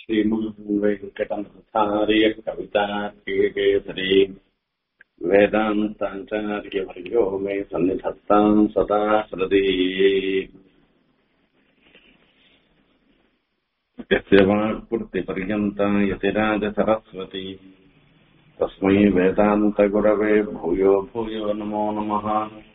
श्रीमान् वेङ्कटनाथार्य कवितार्किकेसरी वेदान्ताचार्यवर्यो मे सन्निधत्ताम् सदा हृदि यस्य वाक्पूर्तिपर्यन्ता यतिराजसरस्वती तस्मै वेदान्तगुरवे भूयो भूयो नमो नमः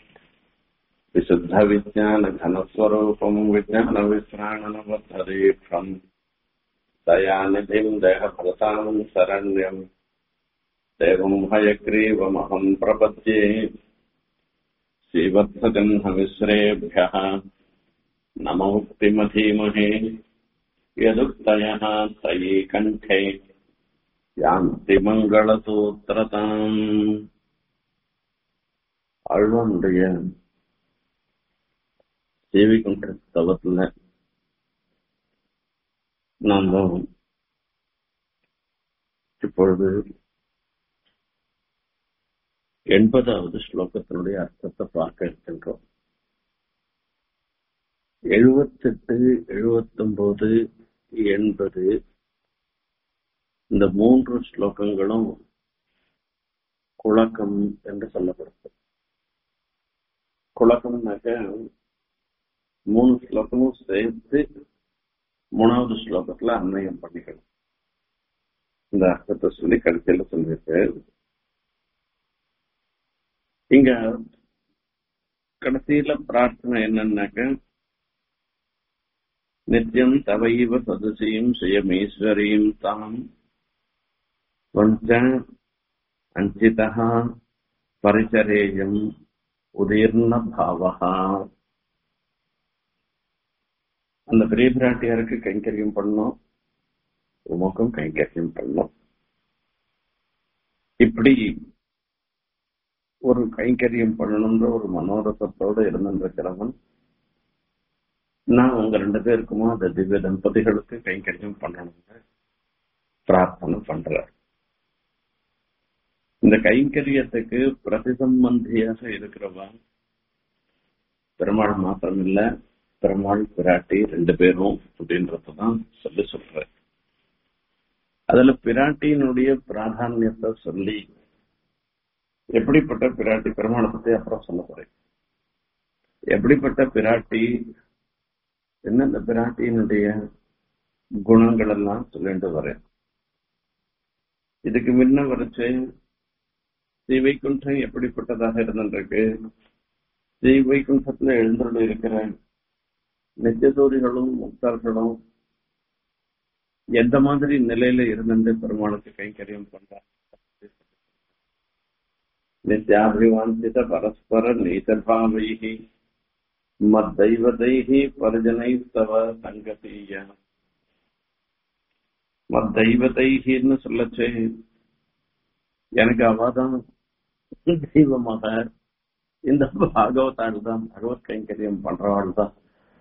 विशुद्धविज्ञानघनस्वरूपम् विज्ञानविश्राणनबद्धदीक्षम् दयानिधिम् देहभृताम् शरण्यम् देवम् हयग्रीवमहम् प्रपद्ये श्रीवत्सजह्नमिश्रेभ्यः नमोक्तिमधीमहे यदुक्तयः तयि कण्ठे யாந்தி மங்களசூத்திரதாம் அழ்வனுடைய சேவை கொண்ட தவத்துல நாம் இப்பொழுது எண்பதாவது ஸ்லோகத்தினுடைய அர்த்தத்தை பார்க்க இருக்கின்றோம் எழுபத்தெட்டு எழுபத்தொன்பது எண்பது இந்த மூன்று ஸ்லோகங்களும் குழக்கம் என்று சொல்லப்படுது குழக்கம்னாக்க மூணு ஸ்லோகமும் சேர்த்து மூணாவது ஸ்லோகத்துல அன்மயம் பண்ணிக்கணும் இந்த அர்த்தத்தை சொல்லி கடைசியில சொல்லியிருக்கு இங்க கடைசியில பிரார்த்தனை என்னன்னாக்க நித்தியம் தவைவ சதசியும் சுயமீஸ்வரியும் தாம் त्वञ्च अञ्चितः परिचरेयम् உதீர்ணபாவகா அந்த பெரிய பிராட்டியாருக்கு கைங்கரியம் பண்ணோம் உமக்கும் கைங்கரியம் பண்ணோம் இப்படி ஒரு கைங்கரியம் பண்ணணுன்ற ஒரு மனோரசத்தோடு இருந்திருக்கிறவன் நான் உங்க ரெண்டு பேருக்குமோ அந்த திவ்ய தம்பதிகளுக்கு கைங்கரியம் பண்ணணும்னு பிரார்த்தனை பண்றார் இந்த கைங்கரியத்துக்கு பிரதிசம்பந்தியாக இருக்கிறவா பெருமாள் மாத்திரம் இல்ல பெருமாள் பிராட்டி ரெண்டு பேரும் அப்படின்றதான் சொல்லி சொல்ற அதுல பிராட்டியினுடைய பிராதானியத்தை சொல்லி எப்படிப்பட்ட பிராட்டி பெருமாளை பத்தி அப்புறம் சொல்ல போறேன் எப்படிப்பட்ட பிராட்டி என்ன இந்த பிராட்டியினுடைய குணங்கள் எல்லாம் சொல்லிட்டு வரேன் இதுக்கு முன்ன வரைச்சு ஸ்ரீ வைகுண்டம் எப்படிப்பட்டதாக இருந்திருக்கு ஸ்ரீ வைகுண்டத்துல எழுந்தருள் இருக்கிற நித்தியதோரிகளும் முக்தர்களும் எந்த மாதிரி நிலையில இருந்து பெருமாளுக்கு கைங்கரியம் பண்றாங்க நித்யாபிவாஞ்சித பரஸ்பர நீதர்பாவைகி மத்தைவதைகி பரிஜனைஸ்தவ சங்கதீய மத்தைவதைகின்னு சொல்லச்சு எனக்கு அவாதான் தெய்வமாக இந்த பாகவதாள் தான் பகவத் கைங்கரியம் பண்றவாள் தான்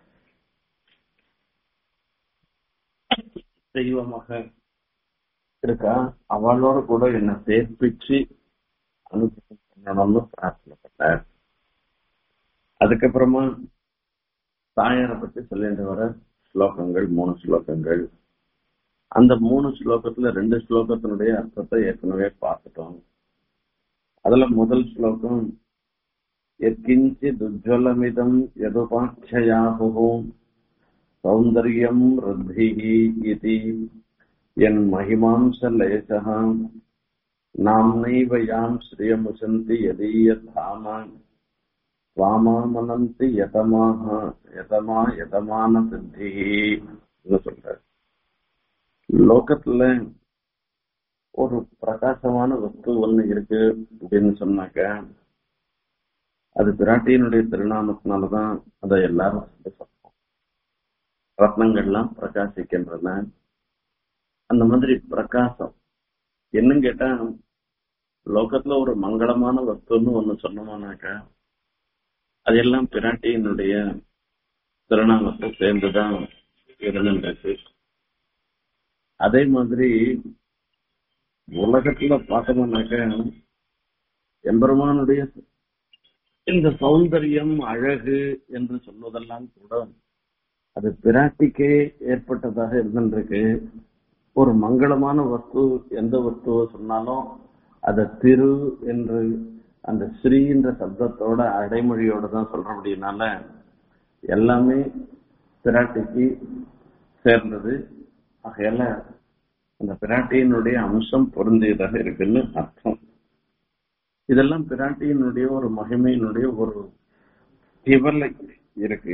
தெய்வமாக இருக்கா அவளோட கூட என்ன சேர்ப்பிச்சு அனுகிரகம் பண்ணணும்னு பிரார்த்தனை பண்ணார் அதுக்கப்புறமா தாயாரை பத்தி சொல்லிட்டு வர ஸ்லோகங்கள் மூணு ஸ்லோகங்கள் அந்த மூணு ஸ்லோகத்துல ரெண்டு ஸ்லோகத்தினுடைய அர்த்தத்தை ஏற்கனவே பார்த்துட்டோம் அதுல முதல் ஸ்லோகம் எத்கிஞ்சித் உஜ்வலமிதம் யதுபாட்சயாகும் சௌந்தர்யம் ருத்திஹி இது என் மகிமாம்ச லேசா நாம்னைவ யாம் ஸ்ரீயமுசந்தி யதீய தாம வாமாமனந்தி யதமாக யதமா யதமான சித்தி சொல்ற லோகத்துல ஒரு பிரகாசமான வஸ்து ஒண்ணு இருக்கு அப்படின்னு சொன்னாக்க அது பிராட்டியினுடைய திருநாமத்தினாலதான் அதை எல்லாரும் சொல்றோம் ரத்னங்கள்லாம் பிரகாசிக்கின்றன அந்த மாதிரி பிரகாசம் என்னன்னு கேட்டா லோகத்துல ஒரு மங்களமான வஸ்துன்னு ஒண்ணு சொன்னோம்னாக்கா அதெல்லாம் பிராட்டியினுடைய திருநாமத்தை சேர்ந்துதான் இருந்துருக்கு அதே மாதிரி உலகத்துல பார்த்தோம்னாக்க எம்பெருமானுடைய இந்த சௌந்தரியம் அழகு என்று சொல்வதெல்லாம் கூட அது பிராட்டிக்கே ஏற்பட்டதாக இருந்திருக்கு ஒரு மங்களமான வஸ்து எந்த வஸ்துவோ சொன்னாலும் அதை திரு என்று அந்த ஸ்ரீன்ற சப்தத்தோட அடைமொழியோட தான் சொல்ற அப்படின்னால எல்லாமே பிராட்டிக்கு சேர்ந்தது ஆகையால அந்த பிராட்டியினுடைய அம்சம் பொருந்தியதாக இருக்குன்னு அர்த்தம் இதெல்லாம் பிராட்டியினுடைய ஒரு மகிமையினுடைய ஒரு திவலை இருக்கு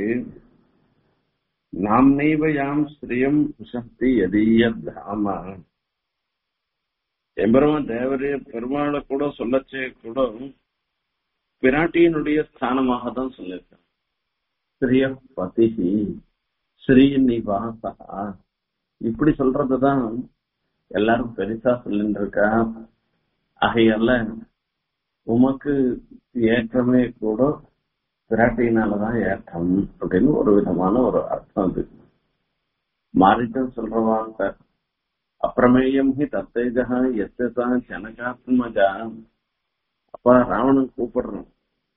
நாம் நெய்வயாம் ஸ்ரீயம் சக்தி எதீய தாம எம்பெருமான் தேவரே பெருமாளை கூட சொல்லச்சே கூட பிராட்டியினுடைய ஸ்தானமாக தான் சொல்லியிருக்கான் ஸ்ரீய பதிகி ஸ்ரீநிவாசா இப்படி சொல்றதுதான் எல்லாரும் பெருசா சொல்லிட்டு இருக்கா ஆகையால உமக்கு ஏற்றமே கூட பிராட்டியினாலதான் ஏற்றம் அப்படின்னு ஒரு விதமான ஒரு அர்த்தம் அது மாறிட்டம் சொல்ற வார்த்தை அப்பிரமேயம் ஹி தத்தேஜா எத்தா ஜனகாத்மஜா அப்ப ராவணன் கூப்பிடுறான்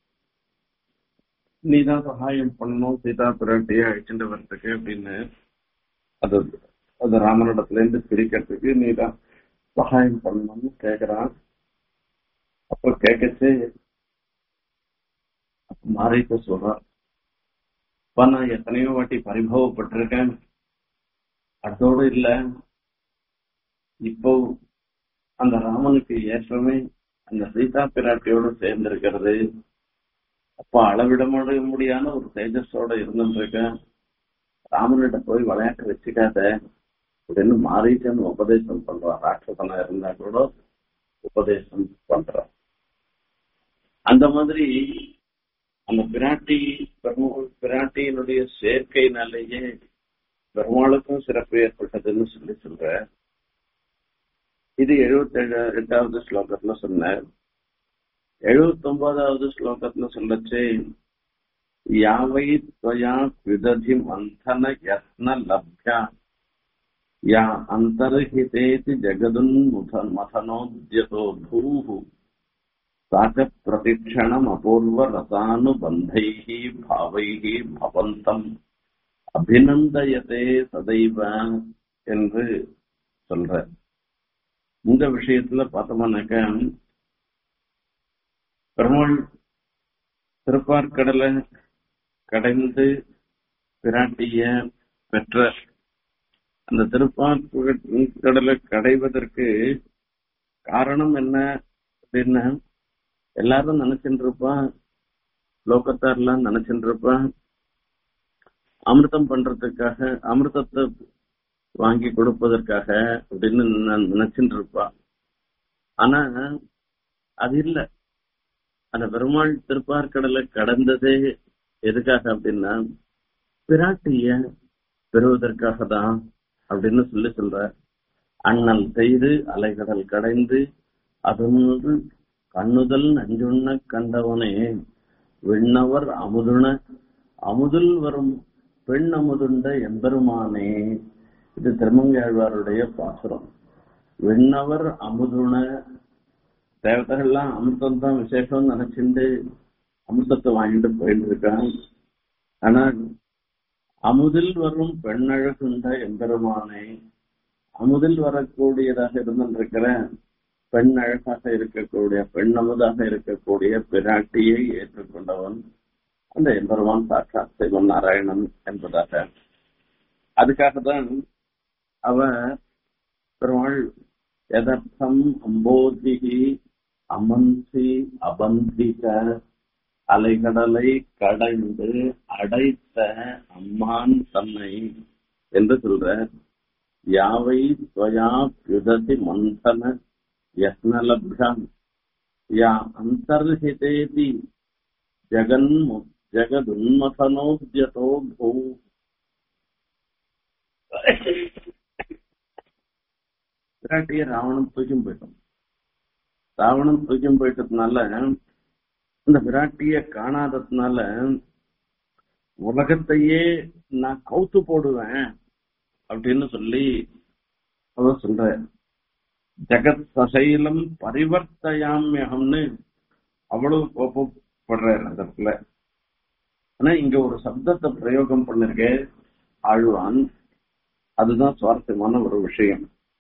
நீதான் சகாயம் பண்ணணும் சீதா பிராட்டியை அழிச்சுட்டு வர்றதுக்கு அப்படின்னு அது அது ராமனிடத்துல இருந்து பிரிக்கிறதுக்கு நீதான் சகாயம் பண்ணணும்னு கேக்குறான் அப்ப கேட்கச்சு மாறிட்டு சொல்றான் அப்ப நான் எத்தனையோ வாட்டி பரிபவப்பட்டிருக்கேன் அதோடு இல்ல இப்போ அந்த ராமனுக்கு ஏற்றமே அந்த சீதா பிராட்டியோடு சேர்ந்து இருக்கிறது அப்ப அளவிட முடியாத ஒரு தேஜஸோட இருந்துருக்கேன் ராமனிட்ட போய் விளையாட்டு வச்சுக்காத அப்படின்னு மாறிட்டேன்னு உபதேசம் பண்றான் ராட்சசனா இருந்தா கூட உபதேசம் பண்றான் அந்த மாதிரி அந்த பிராட்டி பெருமாள் பிராட்டியினுடைய சேர்க்கையினாலேயே பெருமாளுக்கும் சிறப்பு ஏற்பட்டதுன்னு சொல்லி சொல்ற இது எழுபத்தி ஏழு எட்டாவது ஸ்லோகத்துல சொன்ன எழுபத்தி ஒன்பதாவது ஸ்லோகத்துல சொல்லச்சு யாவை துவயா விததி மந்தன யத்ன லப்யா யா அந்தர்ஹிதேதி ஜெகதுன்முத மதனோத்யதோ பூஹு சாக பிரதிக்ஷணம் அபூர்வ ரசானுபந்தைः பாவைः பவந்தம் அபிநந்தயதே சதைவ என்று சொல்ற இந்த விஷயத்துல பார்த்தோம்னாக்க பெருமாள் திருப்பார்கடலை கடைந்து பிராட்டிய பெற்ற அந்த திருப்பார்கடலை கடைவதற்கு காரணம் என்ன அப்படின்னா எல்லாரும் நினைச்சுட்டு இருப்பான் லோகத்தார்லாம் நினைச்சுட்டு இருப்பான் அமிர்தம் பண்றதுக்காக அமிர்தத்தை வாங்கி கொடுப்பதற்காக அப்படின்னு நினைச்சுட்டு இருப்பா ஆனா அது இல்ல அந்த பெருமாள் திருப்பார்கடலை கடந்ததே எதுக்காக அப்படின்னா பிராட்டிய பெறுவதற்காக தான் அப்படின்னு சொல்லி சொல்ற அண்ணல் செய்து அலைகடல் கடைந்து அதனோடு கண்ணுதல் நஞ்சுண்ண கண்டவனே விண்ணவர் அமுதுண அமுதில் வரும் பெண் அமுதுண்ட எம்பெருமானே இது திருமங்கையாழ்வாருடைய பாசுரம் விண்ணவர் அமுதுண தேவதைகள்லாம் அமிர்தம் தான் விசேஷம் நினைச்சுட்டு அமிர்தத்தை வாங்கிட்டு போயிட்டு இருக்கான் ஆனா அமுதில் வரும் பெண்ணழகுண்ட எம்பெருமானே அமுதில் வரக்கூடியதாக இருந்திருக்கிற பெண் அழகாக இருக்கக்கூடிய பெண் அமுதாக இருக்கக்கூடிய பிராட்டியை ஏற்றுக்கொண்டவன் அந்த எம்பெருமான் சாட்சாத் சிவன் நாராயணன் என்பதாக அதுக்காக தான் அவ பெருமாள் எதர்த்தம் அம்போதிகி அமன்சி அபந்திக அலைகடலை கடைந்து அடைத்த அம்மான் தன்னை என்று சொல்ற யாவை துவயா யுததி மந்தன யத்னலப்யம் யா அந்தர்ஹிதேதி ஜகன் ஜகதுன்மதனோத்யதோ பூ பிராட்டிய ராவணன் தூக்கியும் போயிட்டோம் ராவணன் தூக்கியும் போயிட்டதுனால இந்த விராட்டிய காணாததுனால உலகத்தையே நான் கவுத்து போடுவேன் அப்படின்னு சொல்லி அவ சொல்ற ஜெகத் சசைலம் பரிவர்த்தயாமியகம்னு அவ்வளவு கோபப்படுறாரு அந்த இடத்துல ஆனா இங்க ஒரு சப்தத்தை பிரயோகம் பண்ணிருக்கே ஆழ்வான் அதுதான் சுவாரஸ்யமான ஒரு விஷயம்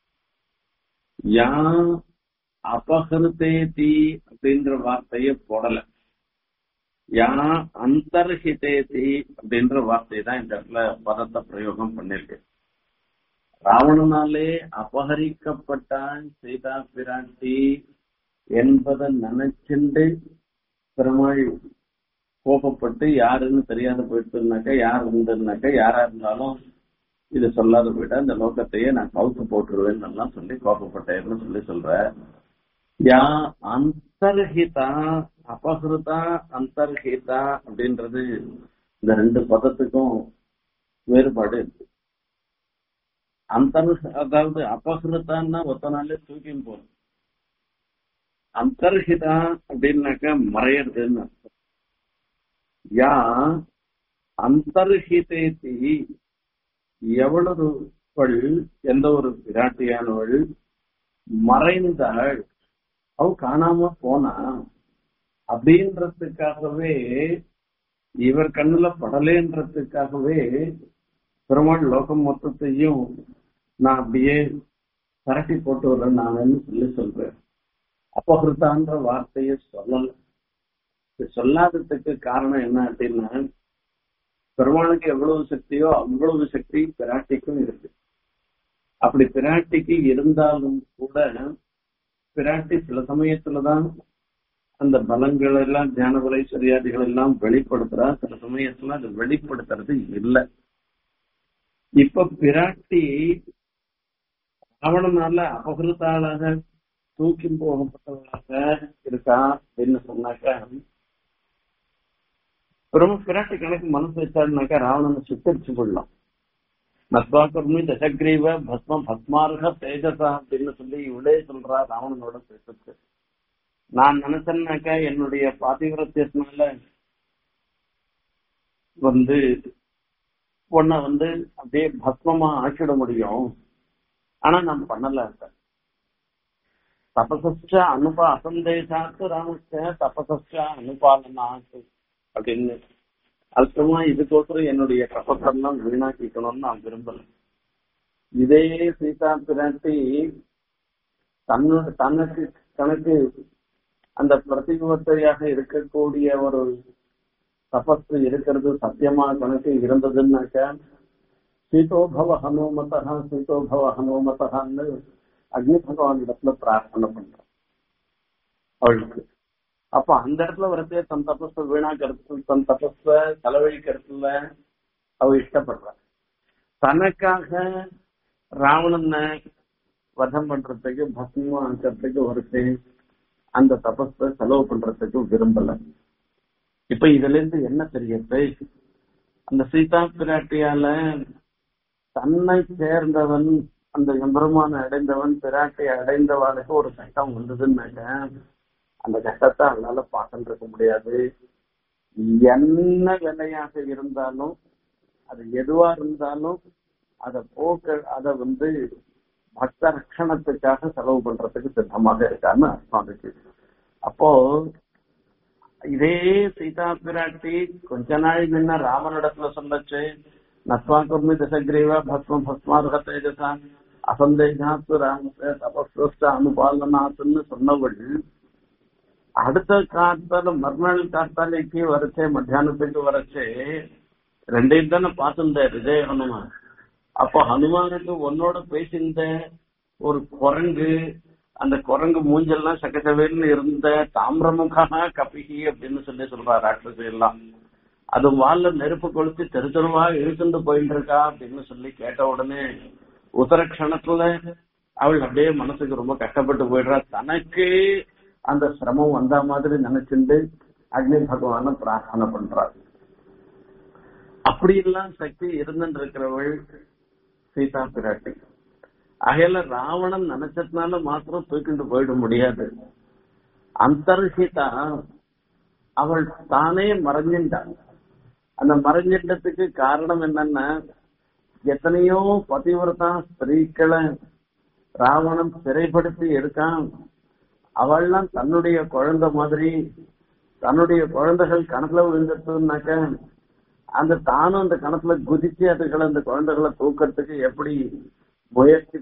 யா அபகிருத்தேதி அப்படின்ற வார்த்தையை போடல யா அந்தர்ஹிதேதி அப்படின்ற வார்த்தை தான் இந்த இடத்துல பதத்தை பிரயோகம் பண்ணிருக்கு ராவணனாலே அபகரிக்கப்பட்டான் சீதா பிராட்டி என்பதை நினைச்சுண்டு பெருமாள் கோபப்பட்டு யாருன்னு தெரியாத போயிட்டுனாக்க யார் உண்டுனாக்க யாரா இருந்தாலும் இது சொல்லாத போயிட்டா இந்த லோகத்தையே நான் கவுத்து போட்டுருவேன்னு எல்லாம் சொல்லி கோபப்பட்டேன்னு சொல்லி சொல்ற யா அந்தர்ஹிதா அபகிருதா அந்தர்ஹிதா அப்படின்றது இந்த ரெண்டு பதத்துக்கும் வேறுபாடு இருக்கு அந்தர் அதாவது அபகிருத்தான்னா ஒத்த நாளே தூக்கி போகும் அந்தர்ஹிதா அப்படின்னாக்க மறையறதுன்னு அர்த்தம் யா அந்தர்ஹிதேதி எவ்வளவு எந்த ஒரு பிராட்டியானவள் மறைந்தாள் அவ காணாம போனா அப்படின்றதுக்காகவே இவர் கண்ணுல படலேன்றதுக்காகவே பெருமாள் லோகம் மொத்தத்தையும் நான் அப்படியே பரட்டி போட்டு வரேன் நான் சொல்லி சொல்றேன் அபகிருத்தான்ற வார்த்தையை சொல்லல சொல்லாததுக்கு காரணம் என்ன அப்படின்னா பெருமாளுக்கு எவ்வளவு சக்தியோ அவ்வளவு சக்தி பிராட்டிக்கும் இருக்கு அப்படி பிராட்டிக்கு இருந்தாலும் கூட பிராட்டி சில சமயத்துலதான் அந்த பலங்கள் எல்லாம் தியான பலை சரியாதிகள் எல்லாம் வெளிப்படுத்துறா சில சமயத்துல அது வெளிப்படுத்துறது இல்லை இப்ப பிராட்டி ராவணனால அபகிருத்தாளாக தூக்கி போகப்பட்டவளாக இருக்கா அப்படின்னு சொன்னாக்கா ரொம்ப பிராட்டி கணக்கு மனசு வச்சாருனாக்கா ராவணனை சுத்தரிச்சு கொள்ளலாம் நஸ்வாகர்மி தசக்ரீவ பஸ்ம பஸ்மார்க தேஜசா அப்படின்னு சொல்லி இவளே சொல்றா ராவணனோட பேசுறது நான் நினைச்சேன்னாக்கா என்னுடைய பாதிவிரத்தியத்தினால வந்து உன்னை வந்து அப்படியே பஸ்மமா ஆக்கிட முடியும் ஆனா நான் பண்ணல தபசஸ்ட அனுப அசந்தேசாத்து ராமஸ்ட தபசஸ்ட அனுபாலனாத்து அப்படின்னு அல்பமா இதுக்கோசரம் என்னுடைய தபசெல்லாம் வீணாக்கிக்கணும்னு நான் விரும்பல இதே சீதா பிராட்டி தன்னோட தனக்கு கணக்கு அந்த பிரதிபத்தையாக இருக்கக்கூடிய ஒரு தபஸ் இருக்கிறது சத்தியமா கணக்கு இருந்ததுன்னாக்க சீதோபவ ஹனுமதா சீதோபவ ஹனுமதான்னு அக்னி பகவான் இடத்துல பிரார்த்தனை பண்றான் அவளுக்கு அப்ப அந்த இடத்துல வரத்தே தன் தபஸ வீணாக்கிறது தன் தபஸ செலவழிக்கிறதுல அவ இஷ்டப்படுறா தனக்காக ராவணனை வதம் பண்றதுக்கு பஸ்மம் ஆக்கிறதுக்கு ஒருத்தே அந்த தபஸ செலவு பண்றதுக்கு விரும்பல இப்ப இதுல இருந்து என்ன தெரியுது அந்த சீதா பிராட்டியால தன்னை சேர்ந்தவன் அந்த எம்பெருமான அடைந்தவன் பிராட்டியை அடைந்தவனுக்கு ஒரு கஷ்டம் வந்ததுன்னாக்க அந்த கஷ்டத்தை அவனால பார்த்துட்டு இருக்க முடியாது என்ன விலையாக இருந்தாலும் அது எதுவா இருந்தாலும் அதை போக்க அதை வந்து பக்த ரட்சணத்துக்காக செலவு பண்றதுக்கு சித்தமாக இருக்கான்னு அர்த்தம் இருக்கு அப்போ இதே சீதா பிராட்டி கொஞ்ச நாள் முன்ன ராமனிடத்துல சொல்லச்சு நஸ்வாக்குர்மி தசகிரீவ பஸ்ம பஸ்மாருக தேஜசா அசந்தேஜாத்து ராமச தபஸ்வஸ்ட அனுபாலனாத்துன்னு சொன்னவள் அடுத்த காத்தால மறுநாள் காத்தாலைக்கு வரச்சே மத்தியானத்துக்கு வரச்சே ரெண்டையும் தானே பார்த்துருந்தேன் விஜய ஹனுமான் அப்போ ஹனுமானுக்கு உன்னோட பேசியிருந்த ஒரு குரங்கு அந்த குரங்கு மூஞ்செல்லாம் சக்கச்சவேல்னு இருந்த தாமிரமுகா கபிகி அப்படின்னு சொல்லி சொல்றா ராட்சசி எல்லாம் அது வால்ல நெருப்பு கொளுத்தி தெரு தெருவா இழுத்துட்டு போயிட்டு இருக்கா அப்படின்னு சொல்லி கேட்ட உடனே உத்தர கணத்துல அவள் அப்படியே மனசுக்கு ரொம்ப கஷ்டப்பட்டு போயிடுறா தனக்கு அந்த சிரமம் வந்த மாதிரி நினைச்சுண்டு அக்னி பகவான பிரார்த்தனை பண்றாள் அப்படியெல்லாம் சக்தி இருந்துட்டு இருக்கிறவள் சீதா பிராட்டி அகையில ராவணன் நினைச்சதுனால மாத்திரம் தூக்கிட்டு போயிட முடியாது அந்தர்ஹிதா அவள் தானே மறைஞ்சின்றாள் அந்த மறைஞ்சிட்டதுக்கு காரணம் என்னன்னா எத்தனையோ பதிவிரதா ஸ்திரீக்களை ராவணன் சிறைப்படுத்தி இருக்கான் அவள்லாம் தன்னுடைய குழந்தை மாதிரி தன்னுடைய குழந்தைகள் கணக்குல விழுந்துட்டுனாக்க அந்த தானும் அந்த கணக்குல குதிச்சு அதுகளை அந்த குழந்தைகளை தூக்கிறதுக்கு எப்படி முயற்சி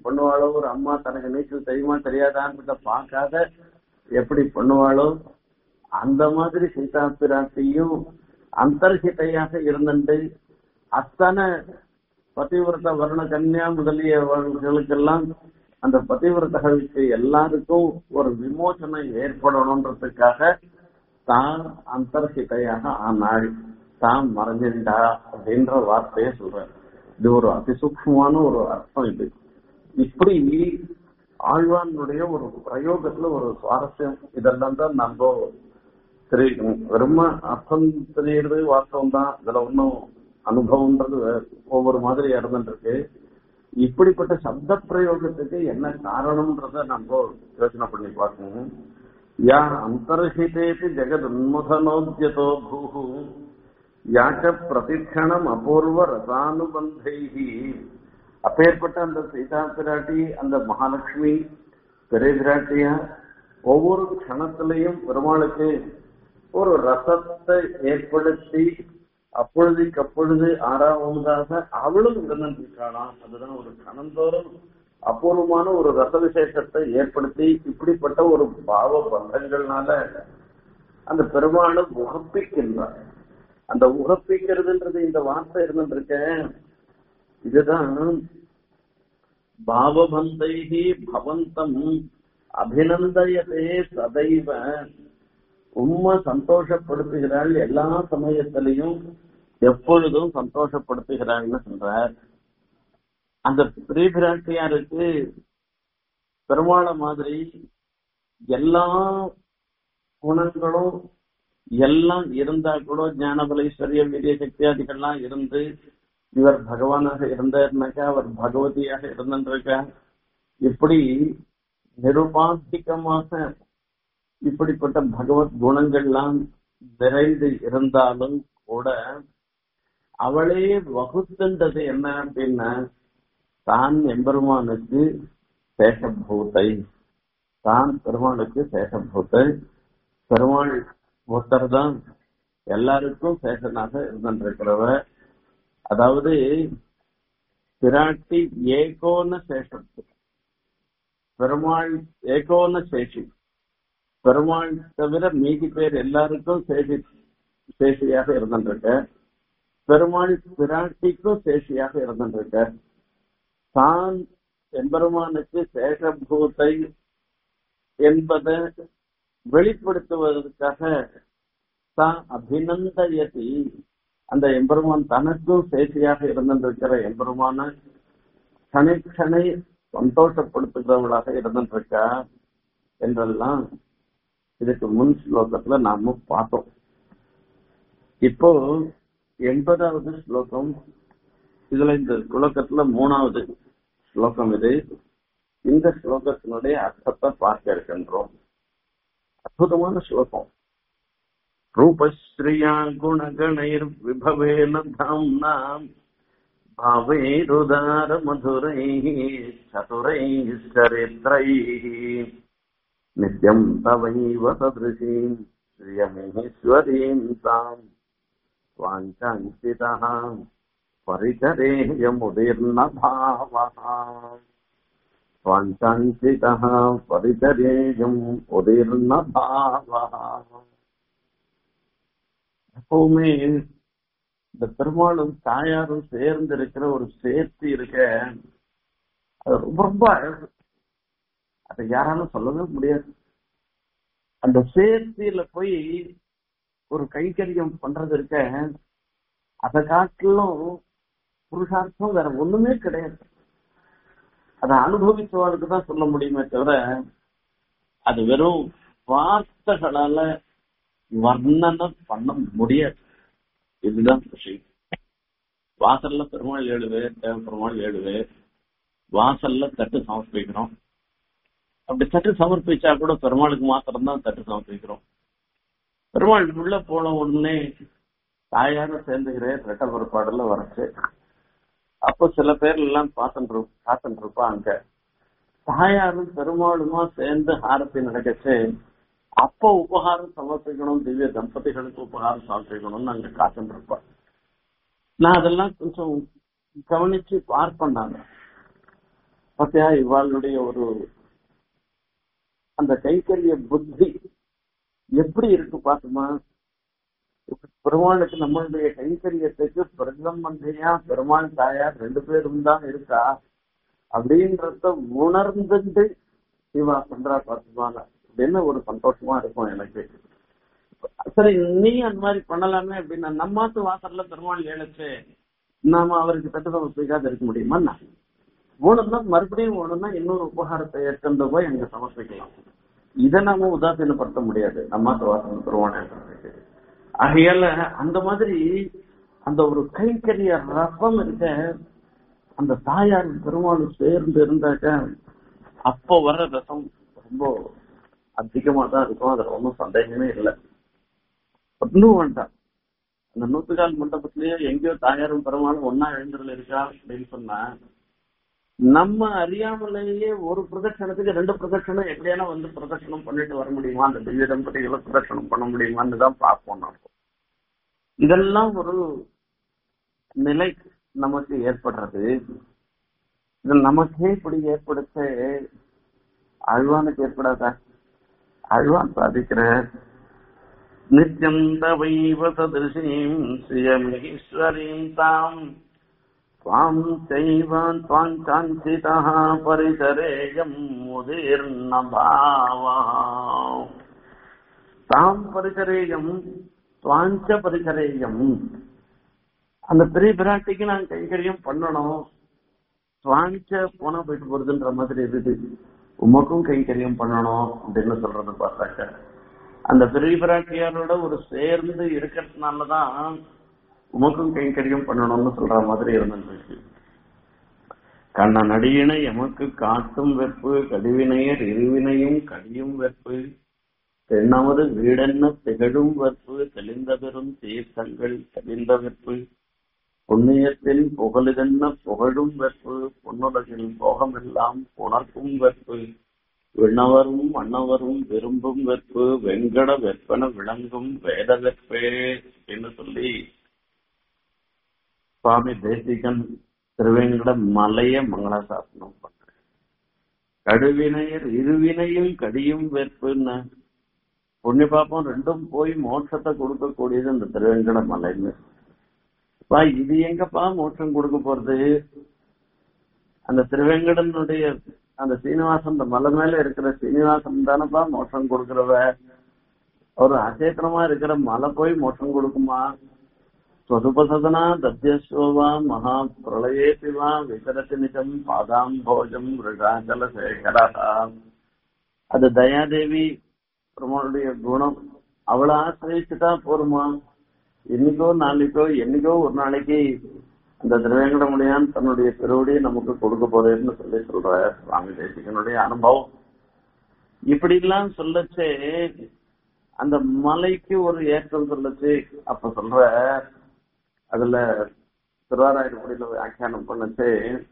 பண்ணுவாளோ ஒரு அம்மா தனக்கு நீச்சல் தெரியுமா தெரியாதான்னு பார்க்காத எப்படி பண்ணுவாளோ அந்த மாதிரி சீதா பிராட்டியும் அந்தர்ஹிதையாக இருந்துட்டு அத்தனை பதிவிரத வர்ண கன்யா முதலியவர்களுக்கெல்லாம் அந்த பதிவிரதர்களுக்கு எல்லாருக்கும் ஒரு விமோசனம் ஏற்படணுன்றதுக்காக தான் அந்தர்ஹிதையாக ஆனாள் தான் மறைஞ்சிருந்தா அப்படின்ற வார்த்தையை சொல்றாரு இது ஒரு அதிசூக்மமான ஒரு அர்த்தம் இது இப்படி ஆழ்வானுடைய ஒரு பிரயோகத்துல ஒரு சுவாரஸ்யம் இதெல்லாம் தான் நம்ம தெரிவிக்கணும் வெறும அர்த்தம் தெரியறது வாஸ்தவம் தான் இதுல ஒன்றும் அனுபவம்ன்றது ஒவ்வொரு மாதிரி இருந்துருக்கு இப்படிப்பட்ட சப்த பிரயோகத்துக்கு என்ன காரணம்ன்றத நம்ம யோசனை பண்ணி பார்க்கணும் யா அந்தர்ஹிதேபி ஜெகத் உன்முகனோத்யதோ பூஹு யாச்ச பிரதிக்ஷணம் அபூர்வ ரசானுபந்தைகி அப்பேற்பட்ட அந்த சீதா பிராட்டி அந்த மகாலட்சுமி பெரிய பிராட்டியா ஒவ்வொரு க்ஷணத்திலையும் பெருமாளுக்கு ஒரு ரசத்தை ஏற்படுத்தி அப்பொழுதுக்கு அப்பொழுது ஆறாவதாக அவளும் இருந்திருக்காளாம் அதுதான் ஒரு கணந்தோறும் அபூர்வமான ஒரு ரச விசேஷத்தை ஏற்படுத்தி இப்படிப்பட்ட ஒரு பாவ பந்தங்கள்னால அந்த பெருமாளை உகப்பிக்கின்றார் அந்த உகப்பிக்கிறதுன்றது இந்த வார்த்தை இருந்துருக்க இதுதான் பாவபந்தைகி பவந்தம் அபிநந்தயதே சதைவ உண்மை சந்தோஷப்படுத்துகிறாள் எல்லா சமயத்திலையும் எப்பொழுதும் சந்தோஷப்படுத்துகிறாள்னு சொல்றார் அந்த பிரிபிராட்டியாருக்கு பெருமாளை மாதிரி எல்லா குணங்களும் எல்லாம் இருந்தா கூட ஞானபல ஐஸ்வர்ய வீரிய சக்தியாதிகள்லாம் இருந்து இவர் பகவானாக இருந்தாருனாக்கா அவர் பகவதியாக இருந்திருக்கா இப்படி நிருபாதிகமாக இப்படிப்பட்ட பகவத் குணங்கள்லாம் நிறைந்து இருந்தாலும் கூட அவளே வகுத்துன்றது என்ன அப்படின்னா தான் எம்பெருமானுக்கு சேஷபூத்தை தான் பெருமாளுக்கு சேஷபூத்தை பெருமாள் ஒருத்தர் தான் எல்லாருக்கும் சேஷனாக இருந்திருக்கிறவர் அதாவது பிராட்டி ஏகோன சேஷத்து பெருமாள் ஏகோன சேஷி பெருமாள் தவிர மீதி பேர் எல்லாருக்கும் சேஷி சேஷியாக இருந்திருக்க பெருமாள் பிராட்டிக்கும் சேஷியாக இருந்திருக்க தான் எம்பெருமானுக்கு சேஷபூத்தை என்பதை வெளிப்படுத்துவதற்காக தான் அபிநந்தயதி அந்த எம்பெருமான் தனக்கும் சேஷியாக இருந்திருக்கிற எம்பெருமான கணை கணை சந்தோஷப்படுத்துகிறவளாக இருந்திருக்கா என்றெல்லாம் இதுக்கு முன் ஸ்லோகத்துல நாம பார்த்தோம் இப்போ எண்பதாவது ஸ்லோகம் இதுல இந்த ஸ்லோகத்துல மூணாவது ஸ்லோகம் இது இந்த ஸ்லோகத்தினுடைய அர்த்தத்தை பார்க்க இருக்கின்றோம் அற்புதமான ஸ்லோகம் ரூபஸ்ரீயா குணகணைர்விபவேன தாம்னா भावैरुदार मधुरैः चतुरैः चरित्रैः नित्यम् तवैव सदृशीम् श्रियमीश्वरीम् ताम् स्वाञ्चाञ्चितः परिचरेयमुदीर्णभावः स्वाञ्चाञ्चितः परिचरेयम् उदीर्णभावः எப்பவுமே இந்த பெருமாளும் தாயாரும் சேர்ந்து இருக்கிற ஒரு சேர்த்து இருக்க அது ரொம்ப ரொம்ப அழகு அதை யாராலும் சொல்லவே முடியாது அந்த சேர்த்தியில போய் ஒரு கைங்கரியம் பண்றது இருக்க அதை காட்டிலும் புருஷார்த்தம் வேற ஒண்ணுமே கிடையாது அதை அனுபவிச்சவர்களுக்கு தான் சொல்ல முடியுமே தவிர அது வெறும் வார்த்தைகளால வர்ணனை பண்ண முடியாது இதுதான் விஷயம் வாசல்ல பெருமாள் ஏழு பேர் தேவ பெருமாள் ஏழு பேர் வாசல்ல தட்டு சமர்ப்பிக்கிறோம் அப்படி தட்டு சமர்ப்பிச்சா கூட பெருமாளுக்கு மாத்திரம் தான் தட்டு சமர்ப்பிக்கிறோம் பெருமாள் உள்ள போன உடனே தாயாரும் சேர்ந்துக்கிறேன் ரெட்ட பொறுப்பாடுல வரச்சு அப்போ சில பேர் எல்லாம் பார்த்துட்டு பார்த்துட்டு இருப்பா அங்க தாயாரும் பெருமாளுமா சேர்ந்து ஆரத்தி நடக்கச்சு அப்ப உபகாரம் சமர்ப்பிக்கணும் திவ்ய தம்பதிகளுக்கு உபகாரம் சமர்ப்பிக்கணும்னு அங்க காத்துட்டு இருப்பா நான் அதெல்லாம் கொஞ்சம் கவனிச்சு பார்ப்பேன் நான் பத்தியா இவாளுடைய ஒரு அந்த கைக்கரிய புத்தி எப்படி இருக்கு பாத்துமா பெருமாளுக்கு நம்மளுடைய கைங்கரியத்துக்கு பிரதமந்திரியா பெருமாள் தாயார் ரெண்டு பேரும் தான் இருக்கா அப்படின்றத உணர்ந்துட்டு சிவா பண்றா பாத்துமாங்க அப்படின்னு ஒரு சந்தோஷமா இருக்கும் எனக்கு சரி நீ அந்த மாதிரி பண்ணலாமே அப்படின்னா நம்மாத்து வாசல்ல பெருமாள் ஏழைச்சு நாம அவருக்கு தட்டு சமர்ப்பிக்காத இருக்க முடியுமா வேணும்னா மறுபடியும் வேணும்னா இன்னொரு உபகாரத்தை ஏற்கனவே போய் அங்க சமர்ப்பிக்கலாம் இதை நாம உதாசீனப்படுத்த முடியாது நம்மாத்து வாசல் பெருமாள் ஏற்கிறதுக்கு ஆகையால அந்த மாதிரி அந்த ஒரு கைக்கரிய ரசம் இருக்க அந்த தாயார் பெருமாளும் சேர்ந்து இருந்தாக்க அப்போ வர ரசம் ரொம்ப அதிகமா தான் இருக்கும் அதுல ஒன்றும் சந்தேகமே இல்லை ஒன்றும் வேண்டாம் அந்த நூத்துக்கால் மண்டபத்திலேயே எங்கேயோ தாயாரும் பெருமாளும் ஒன்னா எழுந்துள்ள இருக்கா அப்படின்னு சொன்னா நம்ம அறியாமலேயே ஒரு பிரதட்சணத்துக்கு ரெண்டு பிரதட்சணம் எப்படியான வந்து பிரதட்சணம் பண்ணிட்டு வர முடியுமா அந்த திவ்ய தம்பதிகளை பிரதட்சணம் பண்ண முடியுமான்னு தான் பார்ப்போம் நம்ம இதெல்லாம் ஒரு நிலை நமக்கு ஏற்படுறது இது நமக்கே இப்படி ஏற்படுத்த அழ்வானுக்கு ஏற்படாதா அழ்வான் சாதிக்கிற நித்யம் தவைவ சதிருஷீம் ஸ்ரீயமீஸ்வரீம் தாம் त्वाम् चैवान् त्वाम् काञ्चितः परिचरेयम् मुदीर्न भावा தாம் பரிசரேயம் துவாஞ்ச பரிசரேயம் அந்த பெரிய பிராட்டிக்கு நான் கைகரியம் பண்ணணும் துவாஞ்ச போனா போயிட்டு போறதுன்ற மாதிரி இருக்குது உமக்கும் கைங்கரியம் பண்ணணும் அப்படின்னு சொல்றது பார்த்தாக்க அந்த பெரிய பிராட்டியாரோட ஒரு சேர்ந்து இருக்கிறதுனாலதான் உமக்கும் கைங்கரியம் பண்ணணும்னு சொல்ற மாதிரி இருந்துருக்கு கண்ணன் அடியினை எமக்கு காட்டும் வெப்பு கடிவினையர் இருவினையும் கடியும் வெப்பு தென்னமது வீடென்ன திகழும் வெப்பு தெளிந்த பெரும் தீர்த்தங்கள் தெளிந்த வெப்பு புண்ணியத்தின் புகழிதென்ன புகழும் வெப்பு பொன்னுலகில் போகமெல்லாம் உணர்க்கும் வெப்பு விண்ணவரும் மன்னவரும் விரும்பும் வெப்பு வெங்கட வெப்பன விளங்கும் வேத வெப்பே என்று சொல்லி சுவாமி தேசிகன் திருவேங்கட மலைய மங்களாசாசனம் பண்ற கடுவினையர் இருவினையும் கடியும் வெப்புன்னு புண்ணிய பாப்பம் ரெண்டும் போய் மோட்சத்தை கொடுக்கக்கூடியது இந்த திருவேங்கட மலைன்னு பா இது எங்கப்பா மோட்சம் கொடுக்க போறது அந்த திருவேங்கடனுடைய அந்த சீனிவாசன் அந்த மலை மேல இருக்கிற சீனிவாசன் தானப்பா மோட்சம் கொடுக்கிறவ ஒரு அச்சேத்தனமா இருக்கிற மலை போய் மோட்சம் கொடுக்குமா स्वसुपसदना दध्यस्व वा महाप्रलयेऽपि वा वितरति निजम् பாதாம்போஜம் ரிஷாச்சலசேகரா அது தயாதேவி பெருமாளுடைய குணம் அவளை ஆசிரியச்சுட்டா போருமா இன்னைக்கோ நாளைக்கோ என்னைக்கோ ஒரு நாளைக்கு அந்த திருவேங்கடமுடியான் தன்னுடைய பெருவடியை நமக்கு கொடுக்க போறேன்னு சொல்லி சொல்ற சுவாமி தேசிகனுடைய அனுபவம் இப்படி எல்லாம் சொல்லச்சே அந்த மலைக்கு ஒரு ஏற்றம் சொல்லச்சு அப்ப சொல்ற அதுல திருவாராயிரப்படியில வியாக்கியானம் பண்ணச்சு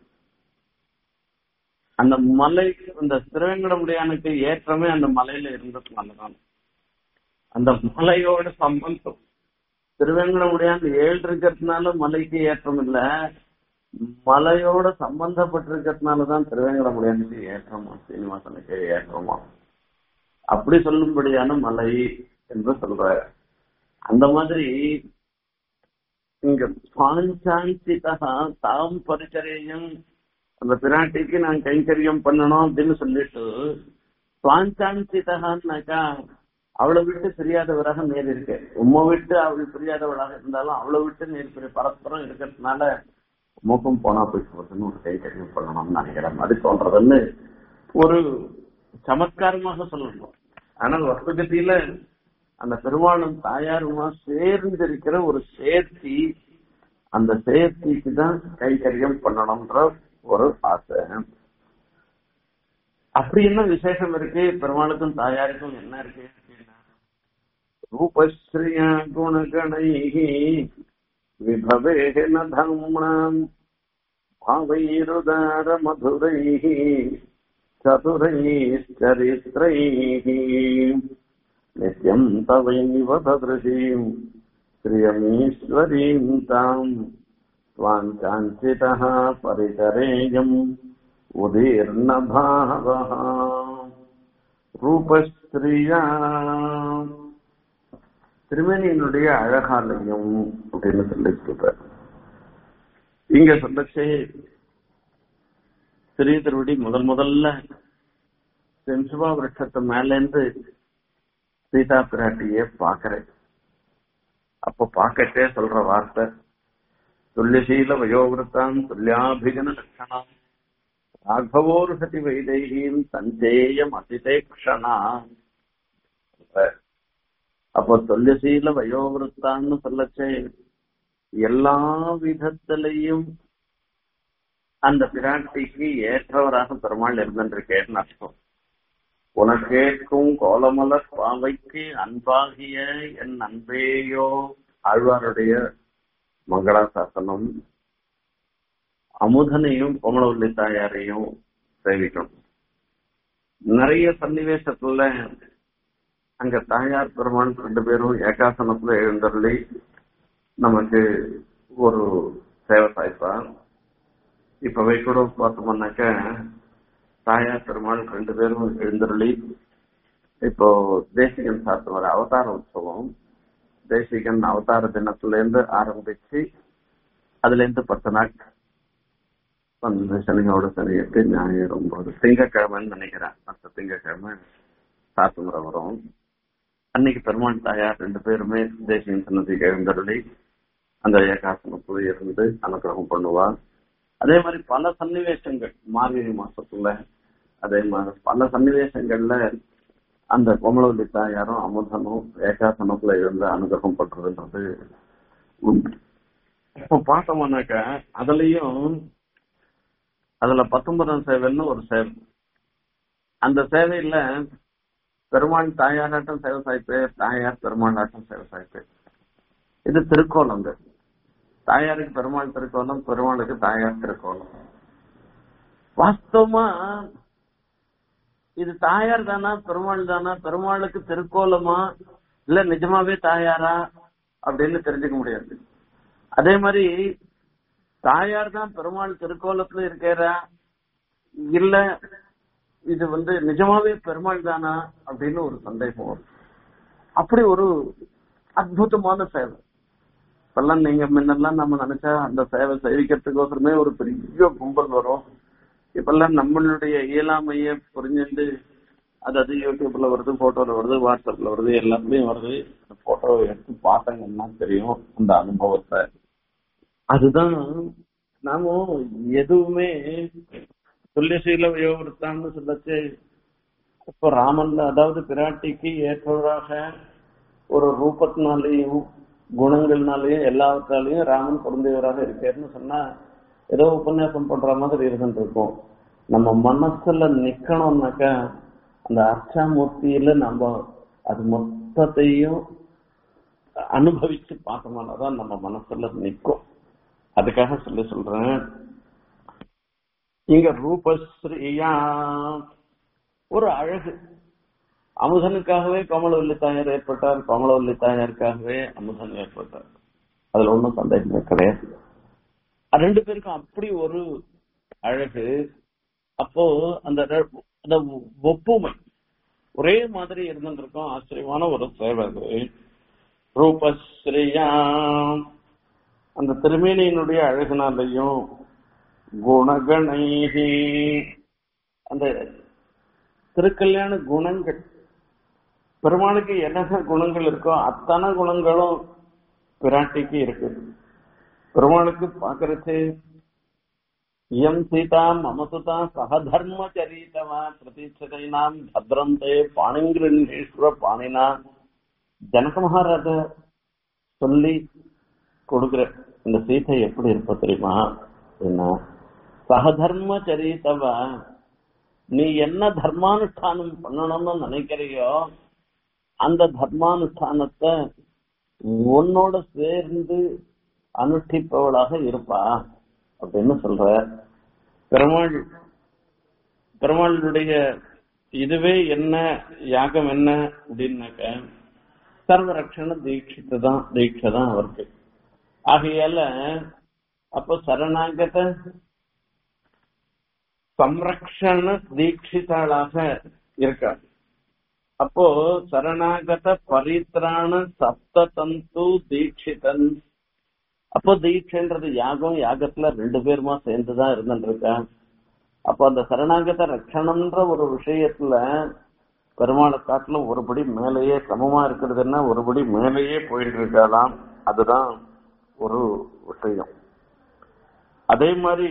அந்த மலை இந்த திருவேங்கடமுடியானுக்கு ஏற்றமே அந்த மலையில இருந்ததுனாலதான் அந்த மலையோட சம்பந்தம் திருவேங்கடமுடியான் ஏழு இருக்கிறதுனால மலைக்கு ஏற்றம் இல்ல மலையோட சம்பந்தப்பட்டிருக்கிறதுனாலதான் திருவேங்கடமுடியானுக்கு ஏற்றமா சீனிவாசனுக்கு ஏற்றமா அப்படி சொல்லும்படியான மலை என்று சொல்ற அந்த மாதிரி இங்க பாஞ்சாந்திதா தாம் பரிச்சரியம் அந்த பிராட்டிக்கு நான் கைங்கரியம் பண்ணணும் அப்படின்னு சொல்லிட்டு பாஞ்சாந்திதகான்னாக்கா அவளை விட்டு பிரியாதவராக நேர் இருக்கு உம்மை விட்டு அவள் பிரியாதவளாக இருந்தாலும் அவளை விட்டு நேர் பிரி பரஸ்பரம் இருக்கிறதுனால உமக்கும் போனா போய் போறதுன்னு ஒரு கைங்கரியம் பண்ணணும்னு நினைக்கிறேன் அது தோன்றதுன்னு ஒரு சமத்காரமாக சொல்லணும் ஆனால் வஸ்துகத்தில அந்த பெருமாளும் தாயாருமா சேர்ந்து இருக்கிற ஒரு சேர்த்தி அந்த சேர்த்திக்கு தான் கைகரியம் பண்ணணும்ன்ற ஒரு ஆசை அப்படி என்ன விசேஷம் இருக்கு பெருமாளுக்கும் தாயாருக்கும் என்ன இருக்கு அப்படின்னா ரூபஸ்ரீயா குணகணைகி விபவேன தம்னாம் பாவைருதார மதுரைகி चतुरैश्चरित्रैः नित्यम् तवैव सदृशीम् श्रियमीश्वरीम् ताम् त्वाम् काञ्चितः परिचरेयम् உதீர்ணபாவः ரூபஸ்திரியா திருமேனியினுடைய அழகாலயம் அப்படின்னு சொல்லி சொல்றார் இங்க சொல்லச்சே சிறிய திருவடி முதல் முதல்ல செஞ்சுவா விருட்சத்து மேலேந்து சீதா பிராட்டியே பாக்குறேன் அப்ப பாக்கட்டே சொல்ற வார்த்தை துல்லியசீல வயோவிருத்தான் துல்லியாபிஜன லட்சணம் ராഘவோர்ஹதி வைதேகியும் சஞ்சேயம் அதிதேக்ஷணா அப்போ துல்லியசீல வயோவிருத்தான்னு சொல்லச்சே எல்லா விதத்திலையும் அந்த பிராட்டிக்கு ஏற்றவராக பெருமாள் இருந்திருக்கேன்னு அர்த்தம் உனக்கேற்கும் கோலமலர் பாவைக்கு அன்பாகிய என் அன்பேயோ ஆழ்வாருடைய மங்களாசாசனம் அமுதனையும் கோமலவல்லி தாயாரையும் சேவிக்கணும் நிறைய சன்னிவேசத்துல அங்க தாயார் பெருமான் ரெண்டு பேரும் ஏகாசனத்துல எழுந்தருளி நமக்கு ஒரு சேவை சாய்ப்பார் இப்பவே கூட பார்த்தோம்னாக்க தாயார் பெருமாள் ரெண்டு பேரும் எழுந்தருளி இப்போ தேசிகன் சாத்துவார் அவதார உற்சவம் தேசிகன் அவதார தினத்துல இருந்து ஆரம்பிச்சு அதுல இருந்து பத்து நாள் வந்து சனியோட சனி எட்டு ஞாயிறு ஒன்பது திங்கக்கிழமைன்னு நினைக்கிறேன் மற்ற திங்கக்கிழமை சாத்துமுறை வரும் அன்னைக்கு பெருமாள் தாயார் ரெண்டு பேருமே தேசிகன் சன்னதிக்கு எழுந்தருளி அந்த ஏகாசனத்துல இருந்து அனுகிரகம் பண்ணுவா அதே மாதிரி பல சன்னிவேசங்கள் மார்கழி மாசத்துல அதே மாதிரி பல சன்னிவேசங்கள்ல அந்த கோமலவல்லி தாயாரும் அமுதனும் ஏகாசனத்துல இருந்து அனுகிரகம் பண்றதுன்றது உண்டு இப்போ பார்த்தோம்னாக்க அதுலயும் அதுல பத்தொன்பதாம் சேவைன்னு ஒரு சேவை அந்த சேவையில பெருமாள் தாயாராட்டம் சேவை சாய்ப்பு தாயார் பெருமாள் ஆட்டம் சேவை சாய்ப்பு இது திருக்கோலங்கள் தாயாருக்கு பெருமாள் திருக்கோலம் பெருமாளுக்கு தாயார் திருக்கோலம் வாஸ்தவமா இது தாயார் தானா பெருமாள் தானா பெருமாளுக்கு திருக்கோலமா இல்ல நிஜமாவே தாயாரா அப்படின்னு தெரிஞ்சுக்க முடியாது அதே மாதிரி தாயார் தான் பெருமாள் திருக்கோலத்துல இருக்கிறா இல்ல இது வந்து நிஜமாவே பெருமாள் தானா அப்படின்னு ஒரு சந்தேகம் வரும் அப்படி ஒரு அற்புதமான சேவை இப்பெல்லாம் நீங்க முன்னெல்லாம் நம்ம நினைச்சா அந்த சேவை சேவிக்கிறதுக்கோசரமே ஒரு பெரிய கும்பல் வரும் இப்பெல்லாம் நம்மளுடைய இயலாமைய புரிஞ்சுட்டு அது அது யூடியூப்ல வருது போட்டோல வருது வாட்ஸ்அப்ல வருது எல்லாத்துலயும் வருது அந்த போட்டோ எடுத்து பார்த்தாங்கன்னா தெரியும் அந்த அனுபவத்தை அதுதான் நாம எதுவுமே துல்லியசீல வயோவிருத்தான்னு சொல்லச்சு இப்ப ராமன்ல அதாவது பிராட்டிக்கு ஏற்றவராக ஒரு ரூபத்தினாலேயும் குணங்கள்னாலையும் எல்லாவற்றாலையும் ராமன் பொருந்தியவராக இருக்காருன்னு சொன்னா ஏதோ உபன்யாசம் பண்ற மாதிரி இருந்துட்டு இருக்கும் நம்ம மனசுல நிக்கணும்னாக்கா அந்த அர்ச்சாமூர்த்தியில நம்ம அது மொத்தத்தையும் அனுபவிச்சு பார்த்தோம்னாதான் நம்ம மனசுல நிக்கும் அதுக்காக சொல்லி சொல்றேன் இங்க ரூபஸ்ரீயா ஒரு அழகு அமுதனுக்காகவே கமலவல்லி தாயார் ஏற்பட்டார் கமலவல்லி தாயாருக்காகவே அமுதன் ஏற்பட்டார் அதுல ஒன்றும் சந்தேகமே கிடையாது ரெண்டு பேருக்கும் அப்படி ஒரு அழகு அப்போ அந்த அந்த ஒப்புமை ஒரே மாதிரி இருந்துருக்கும் ஆச்சரியமான ஒரு சேவை அது ரூபஸ்ரீயா அந்த திருமேனியினுடைய அழகுனாலையும் குணகணைகி அந்த திருக்கல்யாண குணங்கள் பெருமாளுக்கு என்னென்ன குணங்கள் இருக்கோ அத்தனை குணங்களும் பிராட்டிக்கு இருக்கு பெருமாளுக்கு பாக்குறது இயம் சீதா மமசுதா சகதர்ம சரிதவா பிரதீட்சதைனாம் பத்ரந்தே பாணிங்கிரீஸ்வர பாணினா ஜனக மகாராஜ சொல்லி கொடுக்குற இந்த சீதை எப்படி இருப்ப தெரியுமா என்ன சகதர்ம சரிதவ நீ என்ன தர்மானுஷ்டானம் பண்ணணும்னு நினைக்கிறியோ அந்த தர்மானுஷ்டானத்தை உன்னோட சேர்ந்து அனுஷ்டிப்பவளாக இருப்பா அப்படின்னு சொல்ற பெருமாள் பெருமாளுடைய இதுவே என்ன யாகம் என்ன அப்படின்னாக்க சர்வரக்ஷண தீட்சித்து தான் தீட்சை தான் அவருக்கு ஆகையால அப்ப சரணாகத சம்ரக்ஷண தீட்சிதாளாக இருக்கார் அப்போ சரணாகத பரித்ராண சப்ததந்து தீட்சிதன் அப்போ தீட்சைன்றது யாகம் யாகத்துல ரெண்டு பேருமா சேர்ந்துதான் இருந்துருக்கா அப்போ அந்த சரணாகத ரட்சணம்ன்ற ஒரு விஷயத்துல பெருமாளை காட்டிலும் ஒருபடி மேலேயே சமமா இருக்கிறதுன்னா ஒருபடி மேலேயே போயிட்டு இருக்கலாம் அதுதான் ஒரு விஷயம் அதே மாதிரி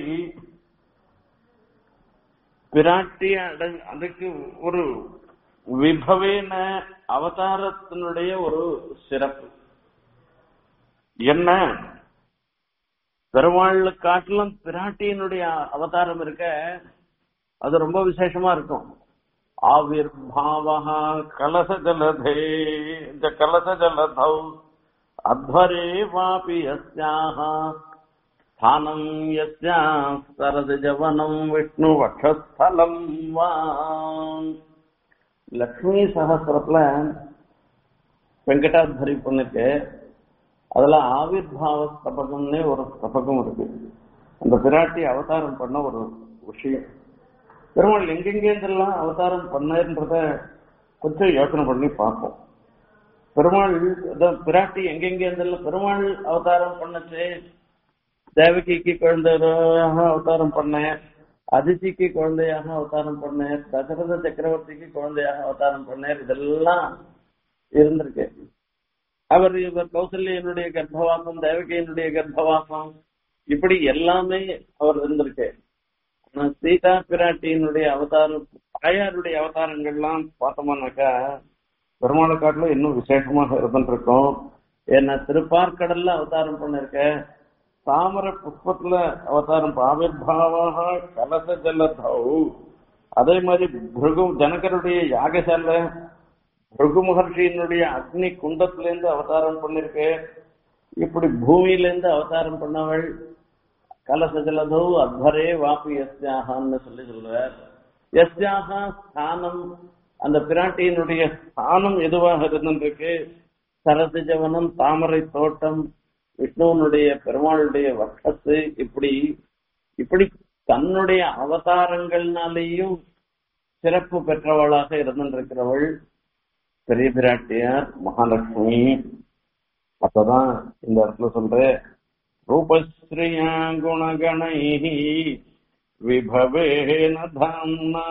பிராட்டி அட- அதுக்கு ஒரு விபவேன அவதாரத்தினுடைய ஒரு சிறப்பு என்ன பெருமாள் காட்டிலும் பிராட்டியினுடைய அவதாரம் இருக்க அது ரொம்ப விசேஷமா இருக்கும் ஆவிர்பாவா கலச ஜலதே இந்த கலச ஜலதௌ அத்வரே வாபி யஸ்யாஹ ஸ்தானம் யஸ்யா சரதி ஜவனம் விஷ்ணு வக்ஷஸ்தலம் வா லக்ஷ்மி சகஸ்திரத்துல வெங்கடாத்வரி பொண்ணுக்கு அதுல ஆவிர்பாவ ஸ்தபகம்னே ஒரு ஸ்தபகம் இருக்கு அந்த பிராட்டி அவதாரம் பண்ண ஒரு விஷயம் பெருமாள் எங்கெங்கேருந்தெல்லாம் அவதாரம் பண்ணன்றத கொஞ்சம் யோசனை பண்ணி பார்ப்போம் பெருமாள் அதான் பிராட்டி எங்கெங்கேருந்தெல்லாம் பெருமாள் அவதாரம் பண்ணச்சு தேவகிக்கு குழந்தையாக அவதாரம் பண்ணேன் அதிதிக்கு குழந்தையாக அவதாரம் பண்ணேன் தசரத சக்கரவர்த்திக்கு குழந்தையாக அவதாரம் பண்ணேன் இதெல்லாம் இருந்திருக்கு அவர் இவர் கௌசல்யனுடைய கர்ப்பவாசம் தேவகியினுடைய கர்ப்பவாசம் இப்படி எல்லாமே அவர் இருந்திருக்கு ஆனா சீதா பிராட்டியினுடைய அவதாரம் தாயாருடைய அவதாரங்கள்லாம் பார்த்தோம்னாக்கா பெருமாளை காட்டிலும் இன்னும் விசேஷமாக இருந்துருக்கும் ஏன்னா திருப்பார்கடல்ல அவதாரம் பண்ணிருக்க தாமர புஷ்பத்துல அவதாரம் ஆவிர்பாவாக கலச ஜலதௌ அதே மாதிரி பிருகு ஜனகருடைய யாகசால பிருகு மகர்ஷியினுடைய அக்னி குண்டத்திலேருந்து அவதாரம் பண்ணிருக்கு இப்படி பூமியிலேருந்து அவதாரம் பண்ணவள் கலச ஜலதௌ அத்வரே வாபி எஸ்யாகான்னு சொல்லி சொல்றார் எஸ்யாக ஸ்தானம் அந்த பிராட்டியினுடைய ஸ்தானம் எதுவாக இருந்திருக்கு சரசு ஜவனம் தாமரை தோட்டம் விஷ்ணுவனுடைய பெருமாளுடைய வட்டத்து இப்படி இப்படி தன்னுடைய அவதாரங்கள்னாலேயும் சிறப்பு பெற்றவளாக இருந்திருக்கிறவள் பெரிய பிராட்டியார் மகாலட்சுமி அப்பதான் இந்த இடத்துல சொல்றேன் ரூபஸ்ரீயா குணகணை விபவேன தாம்னா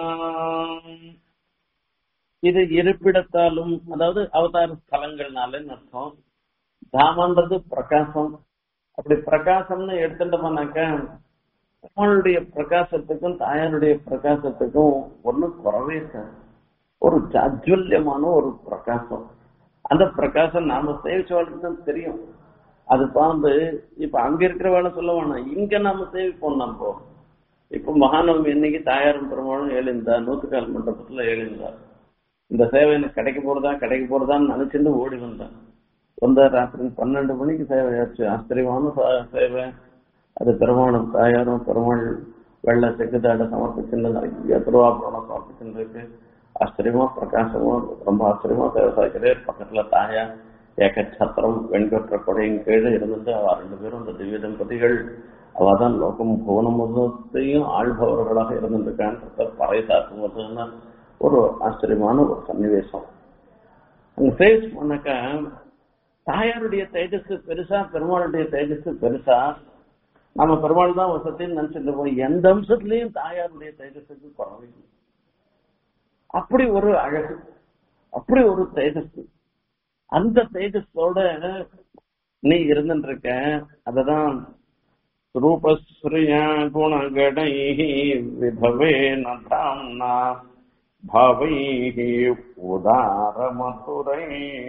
இது இருப்பிடத்தாலும் அதாவது அவதார ஸ்தலங்கள்னால அர்த்தம் தாமன்றது பிரகாசம் அப்படி பிரகாசம்னு எடுத்துட்டோம்னாக்கா பெருமாளுடைய பிரகாசத்துக்கும் தாயாருடைய பிரகாசத்துக்கும் ஒன்றும் குறவே இருக்காது ஒரு ஜாஜ்வல்யமான ஒரு பிரகாசம் அந்த பிரகாசம் நாம சேவிச்சவளுக்கு தான் தெரியும் அது பார்த்து இப்ப அங்க இருக்கிறவள சொல்ல வேணாம் இங்க நாம சேவிப்போம் நம்ம இப்ப மகாநவமி இன்னைக்கு தாயாரும் பெருமாளும் எழுந்தா நூத்துக்கால் மண்டபத்துல எழுந்தா இந்த சேவை எனக்கு கிடைக்க போறதா கிடைக்க போறதான்னு நினைச்சிட்டு ஓடி வந்தேன் வந்த ராத்திரி பன்னெண்டு மணிக்கு சேவை ஆச்சு ஆச்சரியமான ச- சேவை அது பெருமாளும் தாயாரும் பெருமாள் வெள்ள செக்குதாட சமர்ப்பிச்சுன்னு நிறைய திருவாபுரம் சமர்ப்பிச்சுன்னு இருக்கு ஆச்சரியமா பிரகாசமா ரொம்ப ஆச்சரியமா சேவை சாய்க்கிறேன் பக்கத்துல தாயா ஏகச்சத்திரம் வெண்கொற்ற கொடையின் கீழே இருந்துட்டு அவ ரெண்டு பேரும் அந்த திவ்ய தம்பதிகள் அவ தான் லோகம் புவனம் மொத்தத்தையும் ஆள்பவர்களாக இருந்திருக்கான்றத பறை சாக்கும் போதுன்னா ஒரு ஆச்சரியமான ஒரு சன்னிவேசம் அங்க ஃபேஸ் பண்ணாக்கா தாயாருடைய தேஜஸ் பெருசா பெருமாளுடைய தேஜஸ் பெருசா நம்ம பெருமாள் தான் வசத்தின்னு நினைச்சிட்டு இருப்போம் எந்த அம்சத்திலையும் தாயாருடைய தேஜஸுக்கு குறவை இல்லை. அப்படி ஒரு அழகு அப்படி ஒரு தேஜஸ் அந்த தேஜஸோட நீ இருந்துட்டு இருக்க அததான் ரூபஸ்ரீயா குணகடை விபவே நாம்னா பாவை உதார மதுரை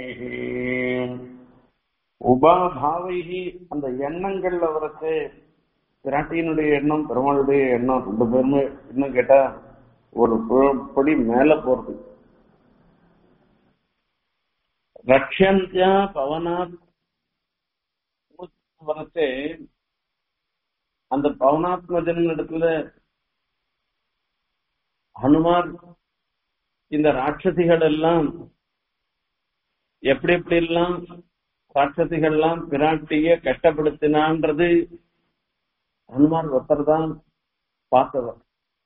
உபா பாவைகி அந்த எண்ணங்கள்ல வரச்சு பிராட்டியினுடைய எண்ணம் பெருமாளுடைய எண்ணம் ரெண்டு பேருமே இன்னும் கேட்டா ஒரு பு- படி மேல போறது ரக்ஷந்தியா பவனாத் வரச்சே அந்த பவனாத்மஜன் இடத்துல ஹனுமார் இந்த ராட்சசிகள் எல்லாம் எப்படி எப்படி எல்லாம் ராட்சசிகள் எல்லாம் பிராட்டிய கஷ்டப்படுத்தினான்றது ஹனுமார் ஒருத்தர் தான் பார்த்தவர்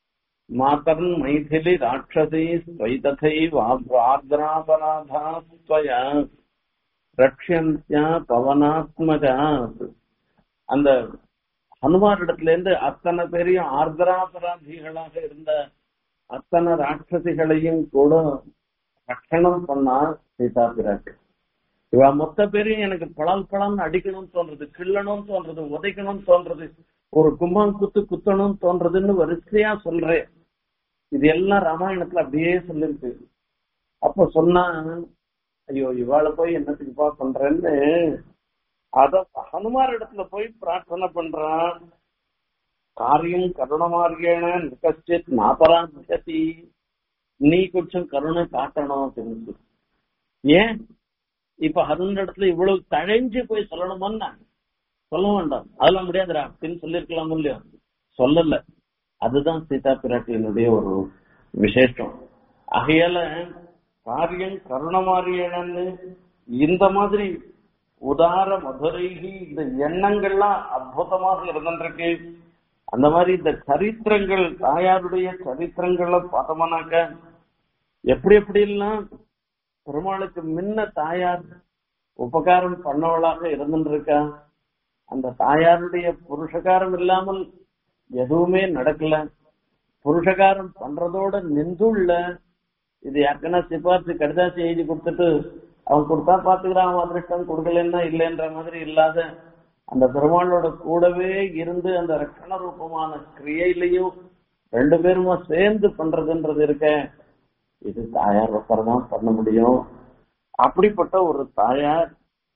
மாதர்ன் மைதிலி ராட்சசி ஸ்வைததை ஆர்திராபராதா ஸ்வயா ரக்ஷந்தியா பவனாத்மஜா அந்த ஹனுமார் இடத்துல இருந்து அத்தனை பேரையும் ஆர்திராபராதிகளாக இருந்த அத்தனை ராட்சசிகளையும் கூட ரட்சணம் பண்ணா சீதா பிராட்டி இவ மொத்த பேரையும் எனக்கு பழம் பழம் அடிக்கணும்னு தோன்றது கிள்ளணும்னு தோன்றது உதைக்கணும்னு தோன்றது ஒரு கும்பம் குத்து குத்தணும்னு தோன்றதுன்னு வரிசையா சொல்றேன் இது எல்லாம் ராமாயணத்துல அப்படியே சொல்லிருக்கு அப்ப சொன்னா ஐயோ இவாளை போய் என்னத்துக்குப்பா பண்றேன்னு அத ஹனுமார் இடத்துல போய் பிரார்த்தனை பண்றான் காரியம் கருணமார்கேன நிகச்சித் நாபராதி நீ கொஞ்சம் கருணை காட்டணும் அப்படின்னு சொல்லி. ஏன் இப்ப ஹருண் இடத்துல இவ்வளவு தழைஞ்சு போய் சொல்லணுமோன்னா சொல்ல வேண்டாம் அதெல்லாம் முடியாதுடா அப்படின்னு சொல்லிருக்கலாம் இல்லையா சொல்லல அதுதான் சீதா பிராட்டியினுடைய ஒரு விசேஷம் ஆகையால காரியம் கருணமாரியனன்னு இந்த மாதிரி உதார மதுரைகி இந்த எண்ணங்கள்லாம் அற்புதமாக இருந்துருக்கு அந்த மாதிரி இந்த சரித்திரங்கள் தாயாருடைய சரித்திரங்களை பார்த்தோம்னாக்க எப்படி எப்படி எல்லாம் பெருமாளுக்கு முன்ன தாயார் உபகாரம் பண்ணவளாக இருந்துருக்கா அந்த தாயாருடைய புருஷகாரம் இல்லாமல் எதுவுமே நடக்கல புருஷகாரம் பண்றதோட நின்றுள்ள இது யாருக்கன்னா சிபார்த்து கடிதாசி எழுதி கொடுத்துட்டு அவன் கொடுத்தா பாத்துக்கிறான் அவன் அதிர்ஷ்டம் கொடுக்கலன்னா இல்லைன்ற மாதிரி இல்லாத அந்த பெருமாளோட கூடவே இருந்து அந்த ரட்சண ரூபமான கிரியையிலையும் ரெண்டு பேருமா சேர்ந்து பண்றதுன்றது இருக்க இது தாயார் ஒருத்தர் தான் பண்ண முடியும் அப்படிப்பட்ட ஒரு தாயார்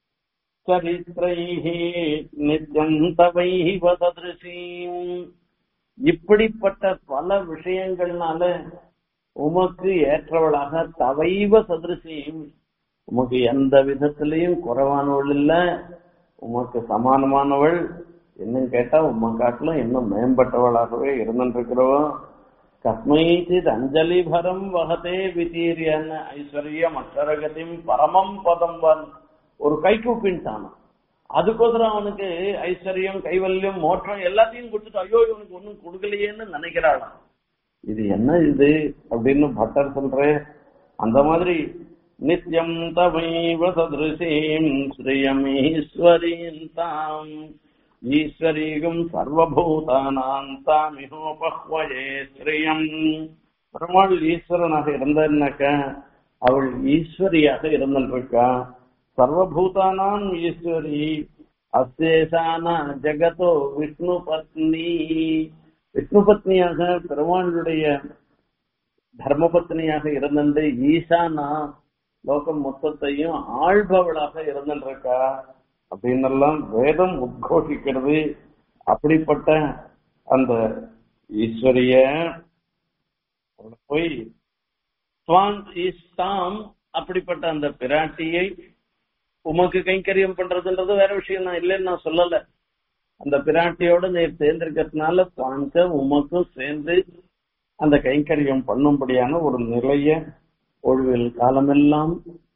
சரித்திரைஹி நித்யம் தவைஹ சதிருஷீம் இப்படிப்பட்ட பல விஷயங்கள்னால உமக்கு ஏற்றவளாக தவைவ சதிருஷீம் உமக்கு எந்த விதத்திலையும் குறைவானவள் இல்ல உமக்கு சமானமானவள் இன்னும் கேட்டா உம்மை காட்டிலும் இன்னும் மேம்பட்டவளாகவே இருந்துருக்கிறோம் கஸ்மைச்சித் அஞ்சலி பரம் வகதே விதீரியன் ஐஸ்வர்யம் அக்ஷரகதிம் பரமம் பதம் வன் ஒரு கைக்கூப்பின்ட்டான் அதுக்கோசரம் அவனுக்கு ஐஸ்வர்யம் கைவல்யம் மோற்றம் எல்லாத்தையும் கொடுத்துட்டு ஐயோ இவனுக்கு ஒண்ணும் கொடுக்கலையேன்னு நினைக்கிறாளாம் இது என்ன இது அப்படின்னு பட்டர் சொல்றே அந்த மாதிரி நித்யம் தவைவ சதிருஷீம் ஸ்ரீயம் ஈஸ்வரீம் தாம் ஈஸ்வரீகம் சர்வபூதானாம் தாமிகோபஹ்வயே ஸ்ரீயம் பெருமாள் ஈஸ்வரனாக இருந்தன்னாக்க அவள் ஈஸ்வரியாக இருந்திருக்கா சர்வபூதானாம் ஈஸ்வரி அசேஷான ஜெகதோ விஷ்ணு பத்னி விஷ்ணு பத்னியாக பெருமாளுடைய தர்மபத்னியாக இருந்தது ஈசானா லோகம் மொத்தத்தையும் ஆள்பவளாக இருந்திருக்கா அப்படின்னு எல்லாம் வேதம் உத்கோஷிக்கிறது அப்படிப்பட்ட அந்த ஈஸ்வரிய அவளை போய் ஸ்வான் ஈஸ்தாம் அப்படிப்பட்ட அந்த பிராட்டியை உமக்கு கைங்கரியம் பண்றதுன்றது வேற விஷயம் நான் இல்லைன்னு நான் சொல்லல அந்த பிராட்டியோட நீர் சேர்ந்திருக்கிறதுனால தாங்க உமக்கும் சேர்ந்து அந்த கைங்கரியம் பண்ணும்படியான ஒரு நிலைய ஒழுவில் காலமெல்லாம்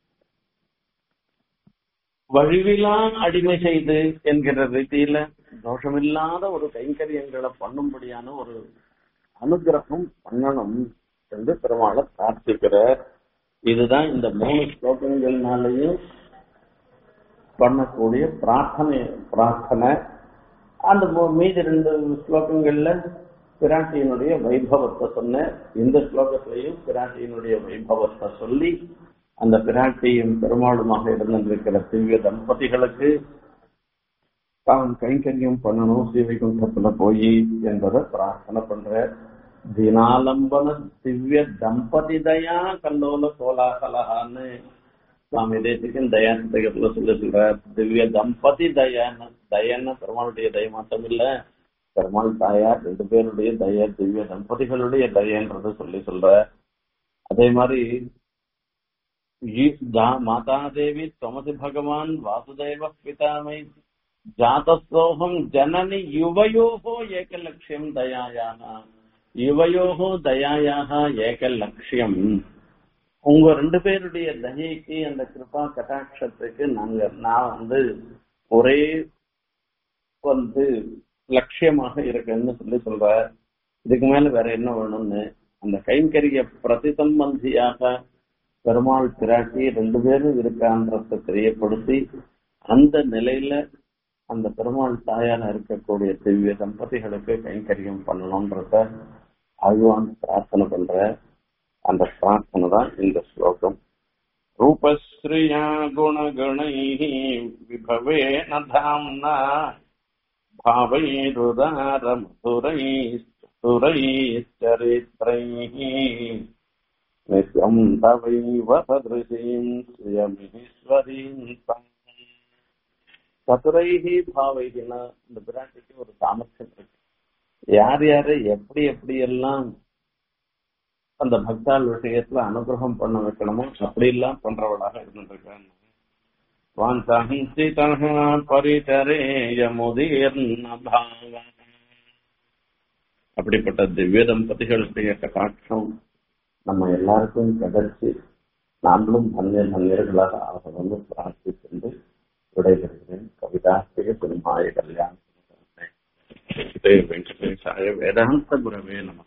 வழிவிலாம் அடிமை செய்து என்கிற ரீதியில தோஷமில்லாத ஒரு கைங்கரியங்களை பண்ணும்படியான ஒரு அனுகிரகம் பண்ணணும் என்று பெருமாளை பிரார்த்திக்கிறார் இதுதான் இந்த மூணு ஸ்லோகங்கள்னாலையும் பண்ணக்கூடிய பிரார்த்தனை பிரார்த்தனை அந்த மூ- மீதி ரெண்டு ஸ்லோகங்கள்ல பிராட்டியினுடைய வைபவத்தை சொன்னேன் இந்த ஸ்லோகத்திலையும் பிராட்டியினுடைய வைபவத்தை சொல்லி அந்த பிராட்டியும் பெருமாளுமாக இருந்திருக்கிற திவ்ய தம்பதிகளுக்கு தான் கைங்கரியம் பண்ணணும் ஸ்ரீவைகுண்டத்துல போய் என்பதை பிரார்த்தனை பண்ற தினாலம்பன திவ்ய தம்பதி தயா கல்லோல கோலாகலஹான்னு சுவாமி தேசிகன் தயா புத்தகத்துல சொல்லி சொல்ற திவ்ய தம்பதி தயான்னு தயன்னு பெருமாளுடைய தய மாத்தம் இல்ல பெருமாள் தாயார் ரெண்டு பேருடைய தய திவ்ய தம்பதிகளுடைய தயன்றது சொல்லி சொல்ற அதே மாதிரி ஈ- ஜா- மாதா தேவி தொமசி பகவான் வாசுதேவ பிதாமை ஜாதஸ்தோகம் ஜனனி யுவயோகோ ஏகலட்சியம் தயாயானா யுவயோகோ தயாயாக ஏகலட்சியம் உங்க ரெண்டு பேருடைய தயைக்கு அந்த கிருபா கட்டாட்சத்துக்கு நாங்க நான் வந்து ஒரே வந்து லட்சியமாக இருக்கேன்னு சொல்லி சொல்ற இதுக்கு மேல வேற என்ன வேணும்னு அந்த கைங்கரிய பிரதிசம்பந்தியாக பெருமாள் பிராட்டி ரெண்டு பேரும் இருக்கான்றத தெரியப்படுத்தி அந்த நிலையில அந்த பெருமாள் தாயார இருக்கக்கூடிய திவ்ய தம்பதிகளுக்கு கைங்கரியம் பண்ணணும்ன்றத அழ்வான் பிரார்த்தனை பண்ற அந்த பிரார்த்தனை தான் இந்த ஸ்லோகம் ரூபஸ்ரீயா குணகணை விபவே நதாம்னா भावैरुदार मधुरैश्चरित्रैः नित्यम् तवैव सदृशीम् श्रियमीश्वरीम् சதுரைஹி பாவைகினா இந்த பிராட்டிக்கு ஒரு சாமர்த்தியம் இருக்கு யார் யாரை எப்படி எப்படி எல்லாம் அந்த பக்தாள் விஷயத்துல அனுகிரகம் பண்ண வைக்கணுமோ அப்படி எல்லாம் பண்றவளாக இருந்துருக்காங்க வாஞ்சந்திதः பரிச்சரேயமுதீர்ண பாவ அப்படிப்பட்ட திவ்ய தம்பதிகளுடைய கட்டாட்சம் நம்ம எல்லாருக்கும் கிடைச்சி நாமளும் தன்ய தன்யர்களாக ஆகணும்னு பிரார்த்தித்து விடைபெறுகிறேன் கவிதாஸ்திக பெருமாய கல்யாணம் வெங்கடேசாய வேதாந்த குரவே நம